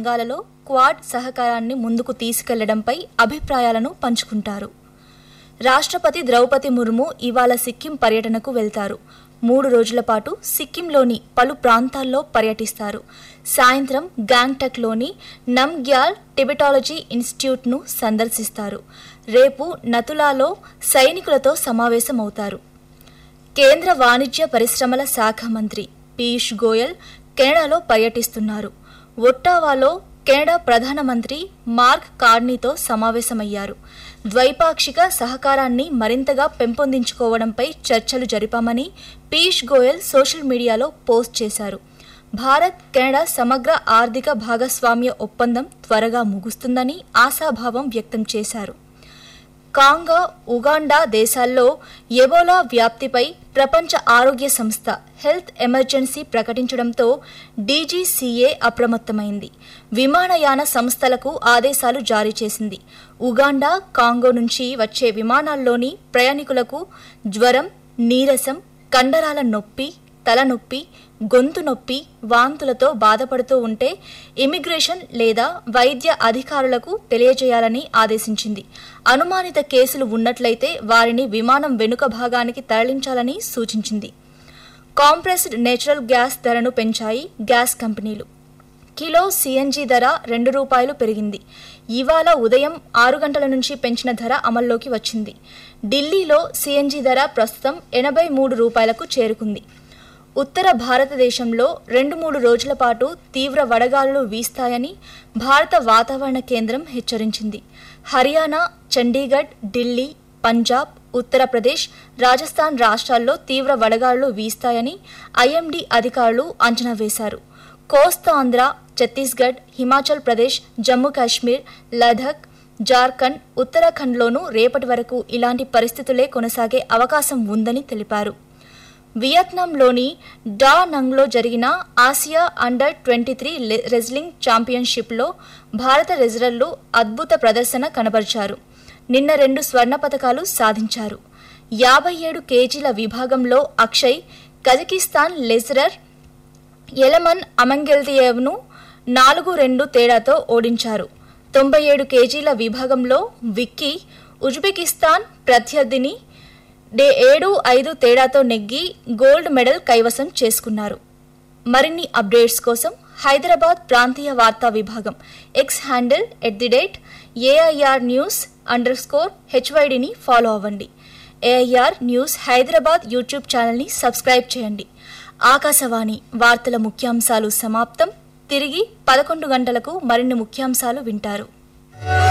రంగాలలో క్వాడ్ సహకారాన్ని ముందుకు తీసుకెళ్లడంపై అభిప్రాయాలను పంచుకుంటారు రాష్ట్రపతి ద్రౌపది ముర్ము ఇవాళ సిక్కిం పర్యటనకు వెళ్తారు మూడు రోజుల పాటు సిక్కింలోని పలు ప్రాంతాల్లో పర్యటిస్తారు సాయంత్రం గ్యాంగ్టక్లోని నమ్గ్యాల్ టిబెటాలజీ ఇన్స్టిట్యూట్ను సందర్శిస్తారు రేపు నతులాలో సైనికులతో సమావేశమవుతారు కేంద్ర వాణిజ్య పరిశ్రమల శాఖ మంత్రి పీయూష్ గోయల్ కెనడాలో పర్యటిస్తున్నారు ఒట్టావాలో కెనడా ప్రధానమంత్రి మార్క్ కార్నీతో సమావేశమయ్యారు ద్వైపాక్షిక సహకారాన్ని మరింతగా పెంపొందించుకోవడంపై చర్చలు జరిపామని Piyush Goyal social media post చేశారు భారత్ కెనడా సమగ్ర ఆర్థిక భాగస్వామ్య ఒప్పందం త్వరగా ముగుస్తుందని ఆశాభావం వ్యక్తం చేశారు కాంగా ఉగాండా దేశాల్లో ఎబోలా వ్యాప్తిపై ప్రపంచ ఆరోగ్య సంస్థ హెల్త్ ఎమర్జెన్సీ ప్రకటించడంతో డీజీసీఏ అప్రమత్తమైంది విమానయాన సంస్థలకు ఆదేశాలు జారీ చేసింది ఉగాండా కాంగో నుంచి వచ్చే విమానాల్లోని ప్రయాణికులకు జ్వరం నీరసం కండరాల నొప్పి తలనొప్పి గొంతు నొప్పి వాంతులతో బాధపడుతూ ఉంటే ఇమిగ్రేషన్ లేదా వైద్య అధికారులకు తెలియజేయాలని ఆదేశించింది అనుమానిత కేసులు ఉన్నట్లయితే వారిని విమానం వెనుక భాగానికి తరలించాలని సూచించింది కాంప్రెస్డ్ నేచురల్ గ్యాస్ ధరను పెంచాయి గ్యాస్ కంపెనీలు కిలో సీఎన్జీ ధర రెండు రూపాయలు పెరిగింది ఇవాళ ఉదయం ఆరు గంటల నుంచి పెంచిన ధర అమల్లోకి వచ్చింది ఢిల్లీలో సీఎన్జీ ధర ప్రస్తుతం ఎనభై మూడు రూపాయలకు చేరుకుంది ఉత్తర భారతదేశంలో రెండు మూడు రోజుల పాటు తీవ్ర వడగాలులు వీస్తాయని భారత వాతావరణ కేంద్రం హెచ్చరించింది హర్యానా చండీగఢ్ ఢిల్లీ పంజాబ్ ఉత్తరప్రదేశ్ రాజస్థాన్ రాష్ట్రాల్లో తీవ్ర వడగాలులు వీస్తాయని ఐఎండీ అధికారులు అంచనా వేశారు కోస్తాంధ్ర ఛత్తీస్గఢ్ హిమాచల్ ప్రదేశ్ జమ్మూ కాశ్మీర్ లదక్ జార్ఖండ్ ఉత్తరాఖండ్లోనూ రేపటి వరకు ఇలాంటి పరిస్థితులే కొనసాగే అవకాశం ఉందని తెలిపారు వియత్నాంలోని డా నంగ్లో జరిగిన Asia under twenty three wrestling ఛాంపియన్షిప్లో భారత రెజ్లర్లు అద్భుత ప్రదర్శన కనబరిచారు నిన్న రెండు స్వర్ణ పతకాలు సాధించారు యాభై ఏడు కేజీల విభాగంలో అక్షయ్ కజకిస్తాన్ లెజరర్ ఎలమన్ అమంగెల్దియేవ్ను నాలుగు రెండు తేడాతో ఓడించారు తొంభై ఏడు కేజీల విభాగంలో విక్కీ ఉజ్బెకిస్తాన్ ప్రత్యర్థిని డే ఏడు ఐదు తేడాతో నెగ్గి గోల్డ్ మెడల్ కైవసం చేసుకున్నారు మరిన్ని అప్డేట్స్ కోసం హైదరాబాద్ ప్రాంతీయ వార్తా విభాగం X handle at the rate AIR news underscore హెచ్వైడిని ఫాలో అవ్వండి ఏఐఆర్ న్యూస్ హైదరాబాద్ యూట్యూబ్ ఛానల్ని సబ్స్క్రైబ్ చేయండి ఆకాశవాణి వార్తల ముఖ్యాంశాలు సమాప్తం తిరిగి పదకొండు గంటలకు మరిన్ని ముఖ్యాంశాలు వింటారు